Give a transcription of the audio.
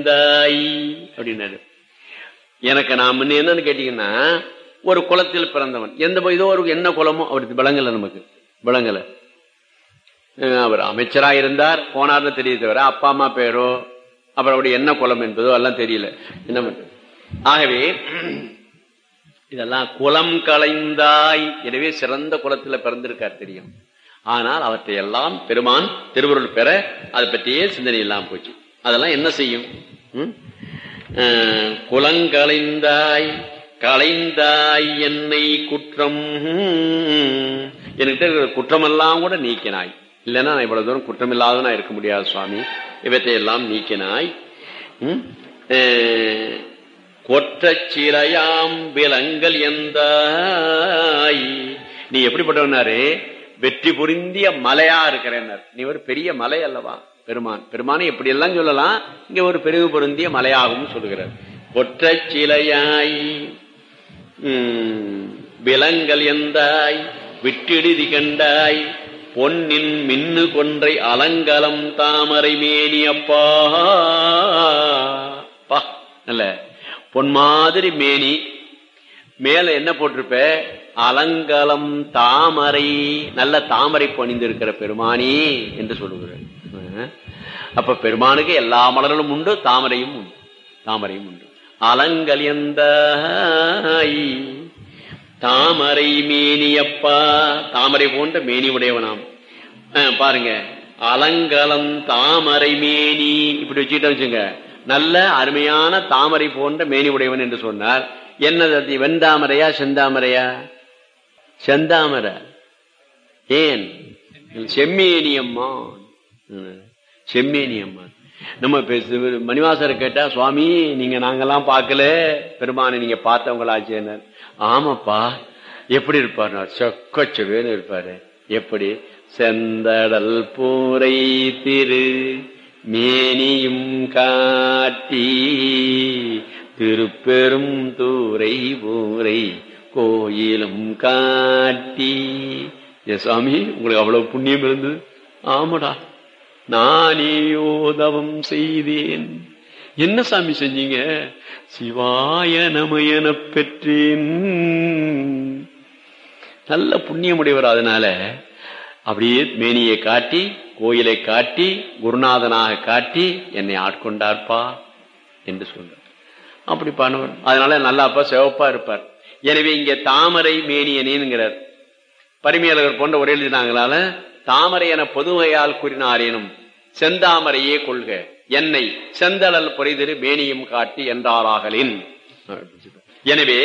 களைந்தாய் அப்படின்னாரு எனக்கு நான் முன்ன என்னன்னு கேட்டீங்கன்னா ஒரு குலத்தில் பிறந்தவன் எந்த ஏதோ ஒரு என்ன குலமோ அவருக்கு விளங்கல நமக்கு விளங்கல அஹ் அவர் அமைச்சரா இருந்தார் போனார்னு தெரிய தவிர அப்பா அம்மா பேரோ அப்புறம் அவருடைய என்ன குலம் என்பதோ எல்லாம் தெரியல என்ன பண்றது? ஆகவே இதெல்லாம் குலம் களைந்தாய் எனவே சிறந்த குலத்துல பிறந்திருக்கார் தெரியும் ஆனால் அவற்றை எல்லாம் பெருமான் திருவருள் பெற அதை பற்றியே சிந்தனை இல்லாம போச்சு அதெல்லாம் என்ன செய்யும் ம்? அஹ், குலங்களைந்தாய் களைந்தாய் என்னை குற்றம் என்கிட்ட இருக்கிற குற்றமெல்லாம் கூட நீக்கினாய் இல்லைன்னா நான் இவ்வளவு தூரம் குற்றம் இல்லாதவனா இருக்க முடியாது சுவாமி இவற்றை எல்லாம் நீக்கினாய் ம்? அஹ், கொற்றச் சிலையாம் விலங்கல் எந்தாய் நீ எப்படிப்பட்டவனாரு வெற்றி புரிந்திய மலையா இருக்கிறேன்னார் நீ ஒரு பெரிய மலை அல்லவா பெருமான் பெருமானை எப்படி எல்லாம் சொல்லலாம் இங்க ஒரு பெருகு பொருந்திய மலையாகவும் சொல்லுகிறார் கொற்றச் சிலையாய் உம், விலங்கல் எந்தாய் விட்டிடுதி கண்டாய் பொன்னின் மின்னு கொன்றை அலங்கலம் தாமரை மேனி அப்பா பா நல்ல பொன் மாதிரி மேனி மேல என்ன போட்டிருப்ப அலங்கலம் தாமரை நல்ல தாமரை பணிந்திருக்கிற பெருமானி என்று சொல்லுகிறார் அஹ். அப்ப பெருமானுக்கு எல்லா மலர்களும் உண்டு தாமரையும் உண்டு தாமரையும் உண்டு அலங்கலியந்தாய் தாமரை மேனியப்பா தாமரை போன்ற மேனி உடையவனாம் அஹ், பாருங்க அலங்கலம் தாமரை மேனி இப்படி வச்சுக்கிட்ட வச்சுங்க நல்ல அருமையான தாமரை போன்ற மேனி உடையவன் என்று சொன்னார் என்னது அது வெண்தாமரையா செந்தாமரையா செந்தாமரை ஏன் செம்மேனியம்மா செம்மேனியம்மா நம்ம பேசு மணிவாசரை கேட்டா சுவாமி நீங்க நாங்கெல்லாம் பார்க்கல பெருமானை நீங்க பார்த்தவங்களாச்சேனர் ஆமாப்பா எப்படி இருப்பார் சொக்கச்சவேன்னு இருப்பாரு எப்படி செந்தடல் பூரை திரு மேனியும் காட்டி திருப்பெரும் தூரை ஊரை கோயிலும் காட்டி ஏ சாமி உங்களுக்கு அவ்வளவு புண்ணியம் இருந்தது ஆமாடா நானேயோ தவம் செய்தேன் என்ன சாமி செஞ்சீங்க சிவாய நமயன பெற்றேன் நல்ல புண்ணியமுடையவர் அதனால அப்படியே மேனியை காட்டி கோயிலை காட்டி குருநாதனாக காட்டி என்னை ஆட்கொண்டார்ப்பா என்று சொல்றார் அப்படி பண்ணுவார் அதனால நல்லாப்பா சிவப்பா இருப்பார் எனவே இங்க தாமரை மேனியனேங்கிறார் பரிமையாளர் போன்ற ஒரே எழுதினாங்களால தாமரை என பொதுவையால் கூறினாரேனும் செந்தாமரையே கொள்க என்னை செந்தளல் பொறைதிரு மேனியும் காட்டி என்றாராகலின் எனவே